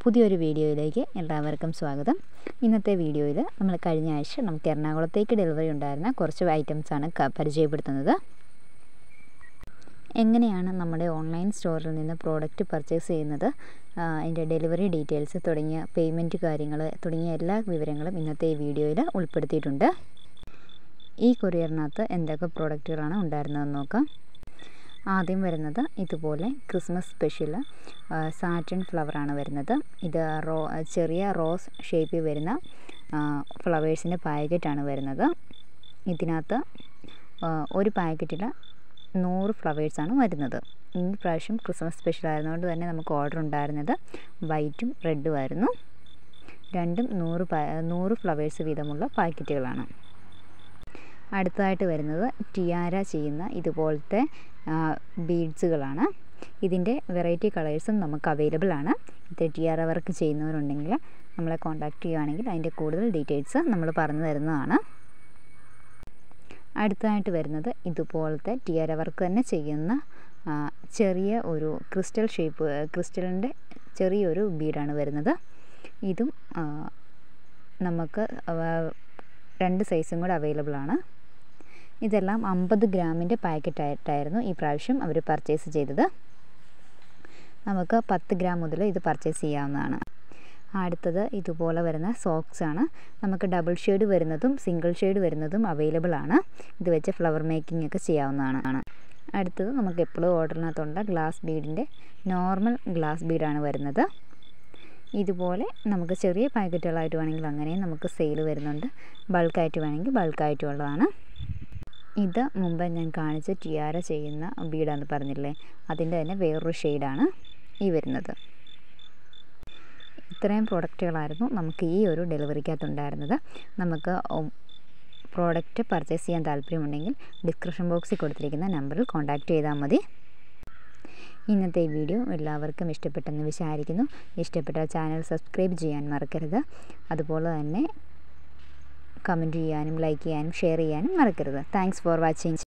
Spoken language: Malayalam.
പുതിയൊരു വീഡിയോയിലേക്ക് എല്ലാവർക്കും സ്വാഗതം ഇന്നത്തെ വീഡിയോയിൽ നമ്മൾ കഴിഞ്ഞ ആഴ്ച നമുക്ക് എറണാകുളത്തേക്ക് ഡെലിവറി ഉണ്ടായിരുന്ന കുറച്ച് ഐറ്റംസാണ് പരിചയപ്പെടുത്തുന്നത് എങ്ങനെയാണ് നമ്മുടെ ഓൺലൈൻ സ്റ്റോറിൽ നിന്ന് പ്രോഡക്റ്റ് പർച്ചേസ് ചെയ്യുന്നത് അതിൻ്റെ ഡെലിവറി ഡീറ്റെയിൽസ് തുടങ്ങിയ പേയ്മെൻറ്റ് കാര്യങ്ങൾ തുടങ്ങിയ എല്ലാ വിവരങ്ങളും ഇന്നത്തെ ഈ വീഡിയോയിൽ ഉൾപ്പെടുത്തിയിട്ടുണ്ട് ഈ കൊറിയറിനകത്ത് എന്തൊക്കെ പ്രോഡക്റ്റുകളാണ് ഉണ്ടായിരുന്നതെന്ന് നോക്കാം ആദ്യം വരുന്നത് ഇതുപോലെ ക്രിസ്മസ് സ്പെഷ്യൽ സാറ്റിൻ ഫ്ലവറാണ് വരുന്നത് ഇത് റോ ചെറിയ റോസ് ഷേപ്പിൽ വരുന്ന ഫ്ലവേഴ്സിൻ്റെ പാക്കറ്റാണ് വരുന്നത് ഇതിനകത്ത് ഒരു പാക്കറ്റിൽ നൂറ് ഫ്ലവേഴ്സാണ് വരുന്നത് ഈ പ്രാവശ്യം ക്രിസ്മസ് സ്പെഷ്യൽ ആയിരുന്നുകൊണ്ട് തന്നെ നമുക്ക് ഓർഡർ ഉണ്ടായിരുന്നത് വൈറ്റും റെഡും ആയിരുന്നു രണ്ടും നൂറ് നൂറ് ഫ്ലവേഴ്സ് വീതമുള്ള പാക്കറ്റുകളാണ് അടുത്തതായിട്ട് വരുന്നത് ടിയാര ചെയ്യുന്ന ഇതുപോലത്തെ ബീഡ്സുകളാണ് ഇതിൻ്റെ വെറൈറ്റി കളേഴ്സും നമുക്ക് അവൈലബിൾ ആണ് ഇത് ടിയാര വർക്ക് ചെയ്യുന്നവരുണ്ടെങ്കിൽ നമ്മളെ കോൺടാക്റ്റ് ചെയ്യുകയാണെങ്കിൽ അതിൻ്റെ കൂടുതൽ ഡീറ്റെയിൽസ് നമ്മൾ പറഞ്ഞു തരുന്നതാണ് അടുത്തതായിട്ട് വരുന്നത് ഇതുപോലത്തെ ടിയാര വർക്ക് തന്നെ ചെയ്യുന്ന ചെറിയ ഒരു ക്രിസ്റ്റൽ ഷേപ്പ് ക്രിസ്റ്റലിൻ്റെ ചെറിയൊരു ബീഡാണ് വരുന്നത് ഇതും നമുക്ക് രണ്ട് സൈസും കൂടെ അവൈലബിൾ ആണ് ഇതെല്ലാം അമ്പത് ഗ്രാമിൻ്റെ പാക്കറ്റായിട്ടായിരുന്നു ഈ പ്രാവശ്യം അവർ പർച്ചേസ് ചെയ്തത് നമുക്ക് പത്ത് ഗ്രാം മുതൽ ഇത് പർച്ചേസ് ചെയ്യാവുന്നതാണ് അടുത്തത് ഇതുപോലെ വരുന്ന സോക്സ് ആണ് നമുക്ക് ഡബിൾ ഷെയ്ഡ് വരുന്നതും സിംഗിൾ ഷെയ്ഡ് വരുന്നതും അവൈലബിൾ ആണ് ഇത് വെച്ച് ഫ്ലവർ മേക്കിംഗ് ഒക്കെ ചെയ്യാവുന്നതാണ് അടുത്തത് നമുക്ക് എപ്പോഴും ഓർഡറിനകത്തുണ്ട് ഗ്ലാസ് ബീഡിൻ്റെ നോർമൽ ഗ്ലാസ് ബീഡാണ് വരുന്നത് ഇതുപോലെ നമുക്ക് ചെറിയ പാക്കറ്റുകളായിട്ട് വേണമെങ്കിൽ അങ്ങനെയും നമുക്ക് സെയിൽ വരുന്നുണ്ട് ബൾക്കായിട്ട് വേണമെങ്കിൽ ബൾക്കായിട്ടും ഉള്ളതാണ് ഇത് മുമ്പ് ഞാൻ കാണിച്ച ടിയാര ചെയ്യുന്ന ബീഡാന്ന് പറഞ്ഞില്ലേ അതിൻ്റെ തന്നെ വേറൊരു ഷെയ്ഡാണ് ഈ വരുന്നത് ഇത്രയും പ്രോഡക്റ്റുകളായിരുന്നു നമുക്ക് ഈ ഒരു ഡെലിവറിക്കകത്തുണ്ടായിരുന്നത് നമുക്ക് പ്രോഡക്റ്റ് പർച്ചേസ് ചെയ്യാൻ താല്പര്യമുണ്ടെങ്കിൽ ഡിസ്ക്രിപ്ഷൻ ബോക്സിൽ കൊടുത്തിരിക്കുന്ന നമ്പറിൽ കോൺടാക്റ്റ് ചെയ്താൽ മതി ഇന്നത്തെ വീഡിയോ എല്ലാവർക്കും ഇഷ്ടപ്പെട്ടെന്ന് വിചാരിക്കുന്നു ഇഷ്ടപ്പെട്ട ചാനൽ സബ്സ്ക്രൈബ് ചെയ്യാൻ മറക്കരുത് അതുപോലെ തന്നെ കമൻറ്റ് ചെയ്യാനും ലൈക്ക് ചെയ്യാനും ഷെയർ ചെയ്യാനും മറക്കരുത് താങ്ക്സ് ഫോർ വാച്ചിങ്